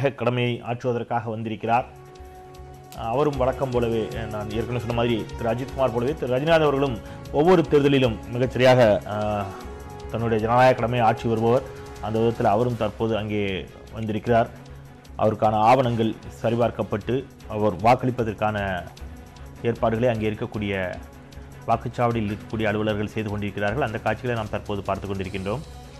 ஜனநாயக கடமையை ஆற்றுவதற்காக வந்திருக்கிறார் அஹ் அவரும் வழக்கம் போலவே அஹ் நான் ஏற்கனவே சொன்ன மாதிரி திரு அஜித்குமார் போலவே திரு ரஜினிகாந்த் அவர்களும் ஒவ்வொரு தேர்தலிலும் மிகச்சரியாக அஹ், தன்னுடைய ஜனநாயக கடமையை ஆற்றி வருபவர் அந்த விதத்தில் அவரும் தற்போது அங்கே வந்திருக்கிறார் அவருக்கான ஆவணங்கள் சரிபார்க்கப்பட்டு அவர் வாக்களிப்பதற்கான ஏற்பாடுகளை அங்கே இருக்கக்கூடிய வாக்குச்சாவடியில் இருக்கக்கூடிய அலுவலர்கள் செய்து கொண்டிருக்கிறார்கள் அந்த காட்சிகளை நாம் தற்போது பார்த்து கொண்டிருக்கின்றோம்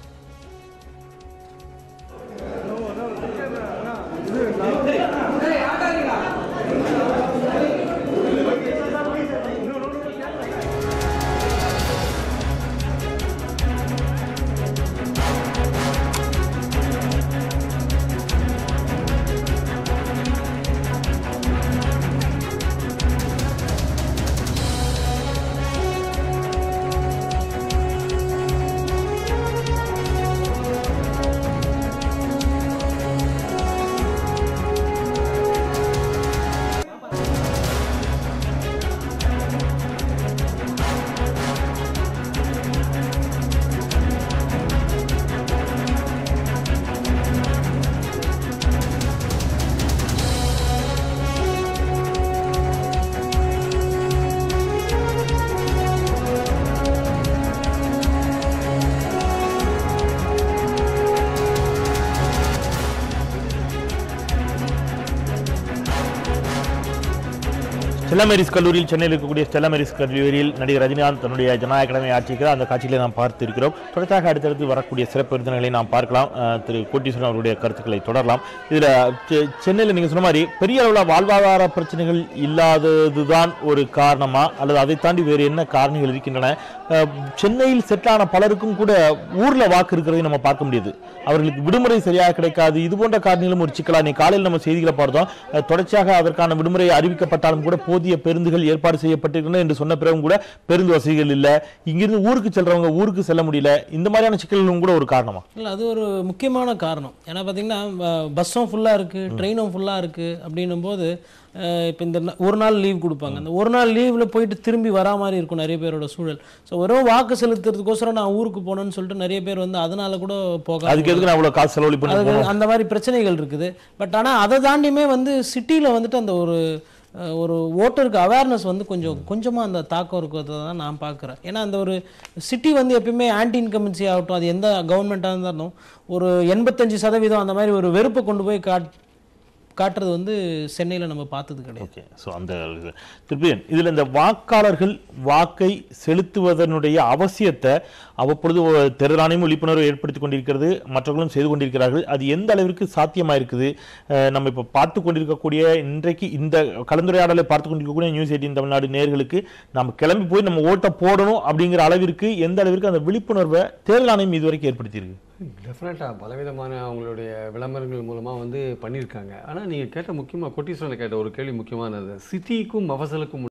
ஸ்டெல்லா மேரிஸ் கல்லூரியில் சென்னையில் இருக்கக்கூடிய ஸ்டெல்லா மேரிஸ் கல்லூரியில் நடிகர் ரஜினிகாந்த் தன்னுடைய ஜனநாயக கடமை ஆற்றிக்கிறார் அந்த காட்சிகளை நாம் பார்த்து இருக்கிறோம் தொடர்ச்சியாக அடுத்தடுத்து வரக்கூடிய சிறப்பு விருந்தினர்களை நாம் பார்க்கலாம் அஹ், திரு கோட்டீஸ்வரன் அவருடைய கருத்துக்களை தொடரலாம் இதில் சென்னையில் நீங்கள் சொன்ன மாதிரி பெரிய அளவில் வாழ்வாதார பிரச்சனைகள் இல்லாததுதான் ஒரு காரணமா அல்லது அதை தாண்டி வேறு என்ன காரணங்கள் இருக்கின்றன அஹ், சென்னையில் செட்டிலான பலருக்கும் கூட ஊரில் வாக்கு இருக்கிறதை நம்ம பார்க்க முடியுது அவர்களுக்கு விடுமுறை சரியாக கிடைக்காது இது போன்ற காரணங்களும் ஒரு சிக்கலா நீ காலையில் நம்ம செய்திகளை பார்த்தோம் அஹ், தொடர்ச்சியாக அதற்கான விடுமுறை அறிவிக்கப்பட்டாலும் கூட போதிய பேருந்துகள் ஏற்பாடு செய்யப்பட்டிருக்கின்றன என்று சொன்ன பிறகும் கூட பேருந்து வசதிகள் இல்லை இங்கிருந்து ஊருக்கு செல்றவங்க ஊருக்கு செல்ல முடியல இந்த மாதிரியான சிக்கல்களும் கூட ஒரு காரணமா இல்லை அது ஒரு முக்கியமான காரணம் ஏன்னா பார்த்தீங்கன்னா ப- பஸ்ஸும் ஃபுல்லாக இருக்குது ட்ரெயினும் ஃபுல்லாக இருக்குது அப்படின்னும் போது இப்போ இந்த ந- ஒரு நாள் லீவ் கொடுப்பாங்க அந்த ஒரு நாள் லீவில் போயிட்டு திரும்பி வரா மாதிரி இருக்கும் நிறைய பேரோட சூழல் ஸோ வெறும் வாக்கு செலுத்துறதுக்கோசரம் நான் ஊருக்கு போனேன்னு சொல்லிட்டு நிறைய பேர் வந்து அதனால கூட போக அதுக்கு எதுக்கு நான் அவ்வளவு காசு செலவழி பண்ணி அதுக்கு அந்த மாதிரி பிரச்சனைகள் இருக்குது பட் ஆனால் அதை தாண்டியுமே வந்து சிட்டியில் வந்துட்டு அந்த ஒரு அஹ், ஒரு ஓட்டருக்கு அவேர்னஸ் வந்து கொஞ்சம் கொஞ்சமாக அந்த தாக்கம் இருக்கிறத தான் நான் பார்க்குறேன் ஏன்னா அந்த ஒரு சிட்டி வந்து எப்பயுமே ஆன்டி இன்கம்பன்சி ஆகட்டும் அது எந்த கவர்மெண்ட்டாக இருந்தாலும் ஒரு எண்பத்தஞ்சு சதவீதம் அந்த மாதிரி ஒரு வெறுப்பை கொண்டு போய் காட் காட்டுறது வந்து சென்னையில் நம்ம பார்த்தது கிடையாது ஓகே ஸோ அந்த இது. திருப்பியன் இதில் இந்த வாக்காளர்கள் வாக்கை செலுத்துவதனுடைய அவசியத்தை அவ்வப்பொழுது ஒரு தேர்தல் ஆணையம் விழிப்புணர்வு ஏற்படுத்தி கொண்டிருக்கிறது மற்றவர்களும் செய்து கொண்டிருக்கிறார்கள் அது எந்த அளவிற்கு சாத்தியமாக இருக்குது அஹ் நம்ம இப்போ பார்த்து கொண்டிருக்கக்கூடிய இன்றைக்கு இந்த கலந்துரையாடலை பார்த்து கொண்டிருக்கக்கூடிய நியூஸ் எயிட்டின் தமிழ்நாடு நேர்களுக்கு நம்ம கிளம்பி போய் நம்ம ஓட்டை போடணும் அப்படிங்கிற அளவிற்கு எந்த அளவிற்கு அந்த விழிப்புணர்வை தேர்தல் ஆணையம் இதுவரைக்கும் ஏற்படுத்தியிருக்கு டெஃபினட்டாக பலவிதமான அவங்களுடைய விளம்பரங்கள் மூலமாக வந்து பண்ணியிருக்காங்க ஆனால் நீங்கள் கேட்ட முக்கியமாக கொட்டீஸ்வரனை கேட்ட ஒரு கேள்வி முக்கியமானது சிட்டிக்கும் மஃபசலுக்கும்